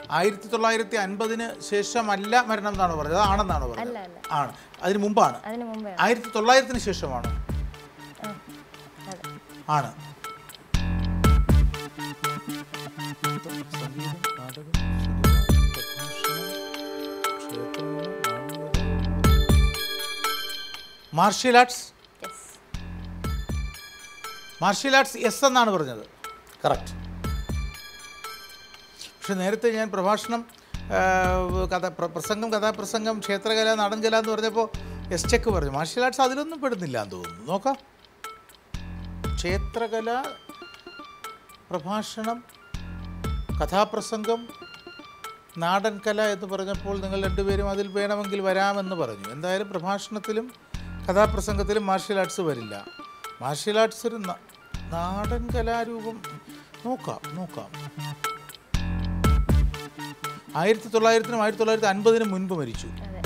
ആയിരത്തി തൊള്ളായിരത്തി അൻപതിന് ശേഷമല്ല മരണം എന്നാണ് പറഞ്ഞത് ആണെന്നാണ് പറഞ്ഞത് അല്ല അല്ല ആണ് അതിന് മുമ്പാണ് അതിന് മുമ്പേ ആയിരത്തി തൊള്ളായിരത്തിന് ശേഷമാണ് ആ അതെ ആണ് martial arts yes martial arts yes എന്നാണ് പറഞ്ഞത് കറക്റ്റ് പക്ഷെ നേരത്തെ ഞാൻ പ്രഭാഷണം ആ, കഥ പ്ര- പ്രസംഗം കഥാപ്രസംഗം ക്ഷേത്രകല നാടൻകല എന്ന് പറഞ്ഞപ്പോൾ എസ് ചെക്ക് പറഞ്ഞു മാർഷ്യൽ ആർട്സ് അതിലൊന്നും പെടുന്നില്ല എന്ന് തോന്നുന്നു നോക്കാം ക്ഷേത്രകല പ്രഭാഷണം കഥാപ്രസംഗം നാടൻകല എന്ന് പറഞ്ഞപ്പോൾ നിങ്ങൾ രണ്ടുപേരും അതിൽ വേണമെങ്കിൽ വരാമെന്ന് പറഞ്ഞു എന്തായാലും പ്രഭാഷണത്തിലും കഥാപ്രസംഗത്തിലും മാർഷ്യൽ ആർട്സ് വരില്ല മാർഷ്യൽ ആർട്സ് ഒരു ന- നാടൻ കലാരൂപം നോക്കാം നോക്കാം ആയിരത്തി തൊള്ളായിരത്തിനും ആയിരത്തി തൊള്ളായിരത്തി അൻപതിനും മുൻപ് മരിച്ചു അതെ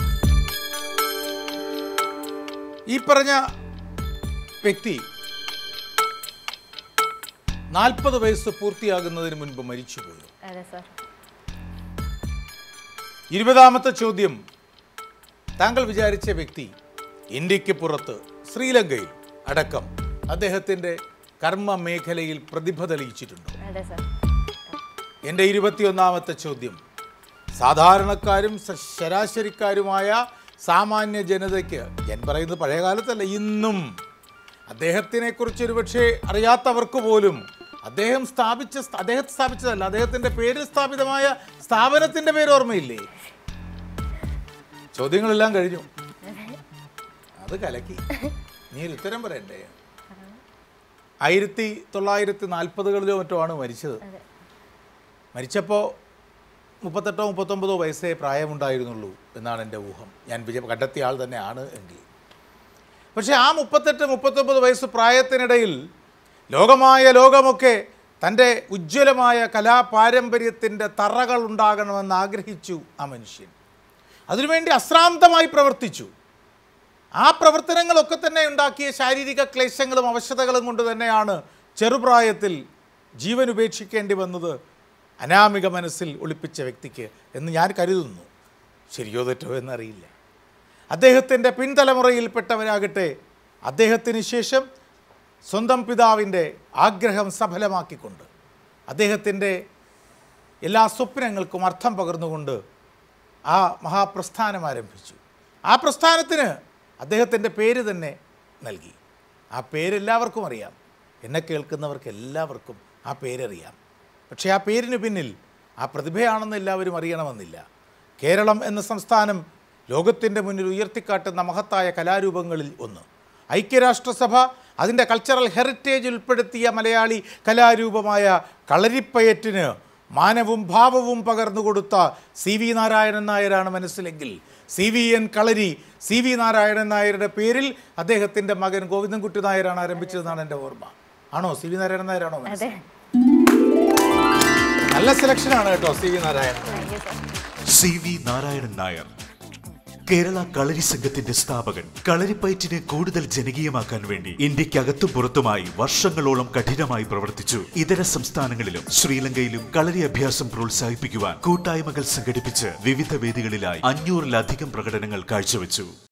ഈ പറഞ്ഞ വ്യക്തി നാൽപ്പത് വയസ്സ് പൂർത്തിയാകുന്നതിന് മുൻപ് മരിച്ചുപോയി അതെ സാർ ഇരുപതാമത്തെ ചോദ്യം താങ്കൾ വിചാരിച്ച വ്യക്തി ഇന്ത്യക്ക് പുറത്ത് ശ്രീലങ്കയിൽ അടക്കം അദ്ദേഹത്തിൻ്റെ കർമ്മ മേഖലയിൽ പ്രതിഭ തെളിയിച്ചിട്ടുണ്ടോ അതെ സാർ എൻ്റെ ഇരുപത്തിയൊന്നാമത്തെ ചോദ്യം സാധാരണക്കാരും സ- ശരാശരിക്കാരുമായ സാമാന്യ ജനതയ്ക്ക് ഞാൻ പറയുന്നത് പഴയ കാലത്തല്ല ഇന്നും അദ്ദേഹത്തിനെക്കുറിച്ച് ഒരുപക്ഷെ അറിയാത്തവർക്ക് പോലും അദ്ദേഹം സ്ഥാപിച്ച സ്ഥ- അദ്ദേഹത്തെ സ്ഥാപിച്ചതല്ല അദ്ദേഹത്തിൻ്റെ പേരിൽ സ്ഥാപിതമായ സ്ഥാപനത്തിൻ്റെ പേര് ഓർമ്മയില്ലേ ചോദ്യങ്ങളെല്ലാം കഴിഞ്ഞു അത് കലക്കി നീ ഒരു ഉത്തരം പറയണ്ടേ ആയിരത്തി തൊള്ളായിരത്തി നാൽപ്പതുകളിലോ മറ്റോ ആണ് മരിച്ചത് അതെ മരിച്ചപ്പോൾ മുപ്പത്തെട്ടോ മുപ്പത്തൊമ്പതോ വയസ്സേ പ്രായമുണ്ടായിരുന്നുള്ളൂ എന്നാണ് എൻ്റെ ഊഹം ഞാൻ വിജയ കണ്ടെത്തിയ ആൾ തന്നെയാണ് എങ്കിൽ പക്ഷേ ആ മുപ്പത്തെട്ട് മുപ്പത്തൊമ്പത് വയസ്സ് പ്രായത്തിനിടയിൽ ലോകമായ ലോകമൊക്കെ തൻ്റെ ഉജ്ജ്വലമായ കലാപാരമ്പര്യത്തിൻ്റെ തറകൾ ഉണ്ടാകണമെന്ന് ആഗ്രഹിച്ചു ആ മനുഷ്യൻ അതിനുവേണ്ടി അശ്രാന്തമായി പ്രവർത്തിച്ചു ആ പ്രവർത്തനങ്ങളൊക്കെ തന്നെ ഉണ്ടാക്കിയ ശാരീരിക ക്ലേശങ്ങളും അവശതകളും കൊണ്ട് തന്നെയാണ് ചെറുപ്രായത്തിൽ ജീവൻ ഉപേക്ഷിക്കേണ്ടി വന്നത് അനാമിക മനസ്സിൽ ഒളിപ്പിച്ച വ്യക്തിക്ക് എന്ന് ഞാൻ കരുതുന്നു ശരിയോ തെറ്റോ എന്നറിയില്ല അദ്ദേഹത്തിൻ്റെ പിൻതലമുറയിൽപ്പെട്ടവരാകട്ടെ അദ്ദേഹത്തിന് ശേഷം സ്വന്തം പിതാവിൻ്റെ ആഗ്രഹം സഫലമാക്കിക്കൊണ്ട് അദ്ദേഹത്തിൻ്റെ എല്ലാ സ്വപ്നങ്ങൾക്കും അർത്ഥം പകർന്നുകൊണ്ട് ആ മഹാപ്രസ്ഥാനം ആരംഭിച്ചു ആ പ്രസ്ഥാനത്തിന് അദ്ദേഹത്തിൻ്റെ പേര് തന്നെ നൽകി ആ പേരെല്ലാവർക്കും അറിയാം എന്നെ കേൾക്കുന്നവർക്ക് എല്ലാവർക്കും ആ പേരറിയാം പക്ഷേ ആ പേരിന് പിന്നിൽ ആ പ്രതിഭയാണെന്ന് എല്ലാവരും അറിയണമെന്നില്ല കേരളം എന്ന സംസ്ഥാനം ലോകത്തിൻ്റെ മുന്നിൽ ഉയർത്തിക്കാട്ടുന്ന മഹത്തായ കലാരൂപങ്ങളിൽ ഒന്ന് ഐക്യരാഷ്ട്രസഭ അതിൻ്റെ കൾച്ചറൽ ഹെറിറ്റേജ് ഉൾപ്പെടുത്തിയ മലയാളി കലാരൂപമായ കളരിപ്പയറ്റിന് മാനവും ഭാവവും പകർന്നു കൊടുത്ത സി വി നാരായണൻ നായരാണ് മനസ്സിലെങ്കിൽ C V N Kalari C V Narayanan നായരുടെ പേരിൽ അദ്ദേഹത്തിൻ്റെ മകൻ ഗോവിന്ദൻകുട്ടി നായരാണ് ആരംഭിച്ചതെന്നാണ് എൻ്റെ ഓർമ്മ ആണോ സി വി നാരായണൻ നായരാണോ മനസ്സ്? അതെ നല്ല സെലക്ഷനാണ് കേട്ടോ C V Narayanan thank you sir C V Narayanan Nair Kerala Kalari സംഘത്തിന്റെ സ്ഥാപകൻ കളരിപ്പയറ്റിനെ കൂടുതൽ ജനകീയമാക്കാൻ വേണ്ടി ഇന്ത്യക്കകത്തും പുറത്തുമായി വർഷങ്ങളോളം കഠിനമായി പ്രവർത്തിച്ചു ഇതര സംസ്ഥാനങ്ങളിലും ശ്രീലങ്കയിലും കളരി അഭ്യാസം പ്രോത്സാഹിപ്പിക്കുവാൻ കൂട്ടായ്മകൾ സംഘടിപ്പിച്ച് വിവിധ വേദികളിലായി അഞ്ഞൂറിലധികം പ്രകടനങ്ങൾ കാഴ്ചവെച്ചു